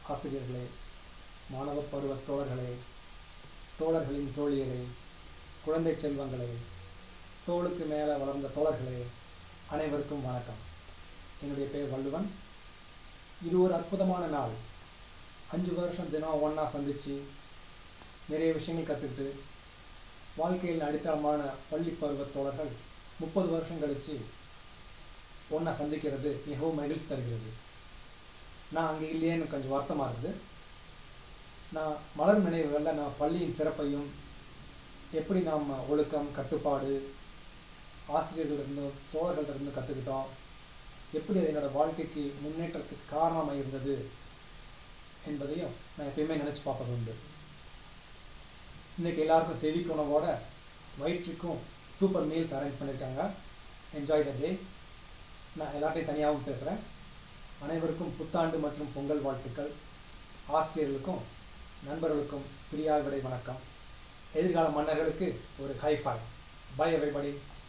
ஆசிரியர்களே மாணவ பருவ தோழர்களே தோழர்களின் தோழியரே குழந்தை செல்வங்களே தோளுக்கு மேலே வளர்ந்த தோழர்களே அனைவருக்கும் வணக்கம் என்னுடைய பெயர் வள்ளுவன் இது ஒரு அற்புதமான நாள் அஞ்சு வருஷம் தினம் ஒன்றா சந்தித்து நிறைய விஷயங்கள் கற்றுக்கிட்டு வாழ்க்கையில் அடித்தளமான பள்ளி பருவ தோழர்கள் முப்பது வருஷம் கழித்து ஒன்றா சந்திக்கிறது மிகவும் மகிழ்ச்சி தருகிறது நான் அங்கே இல்லையேன்னு கொஞ்சம் வருத்தமாக இருக்குது நான் மலர் நினைவுகளில் நான் பள்ளியின் சிறப்பையும் எப்படி நாம் ஒழுக்கம் கட்டுப்பாடு ஆசிரியர்களிருந்து தோழர்களிருந்து கற்றுக்கிட்டோம் எப்படி அது என்னோடய வாழ்க்கைக்கு முன்னேற்றத்துக்கு காரணமாக இருந்தது என்பதையும் நான் எப்பயுமே நினச்சி பார்ப்பது உண்டு இன்றைக்கி எல்லாருக்கும் செவிக்கு உணவோட வயிற்றுக்கும் சூப்பர் மீல்ஸ் அரேஞ்ச் பண்ணியிருக்காங்க என்ஜாய் த டே நான் எல்லாத்தையும் தனியாகவும் பேசுகிறேன் அனைவருக்கும் புத்தாண்டு மற்றும் பொங்கல் வாழ்த்துக்கள் ஆசிரியர்களுக்கும் நண்பர்களுக்கும் பிரியா விடை வணக்கம் எதிர்கால மன்னர்களுக்கு ஒரு ஹை ஃபை பை எவ்ரிபடி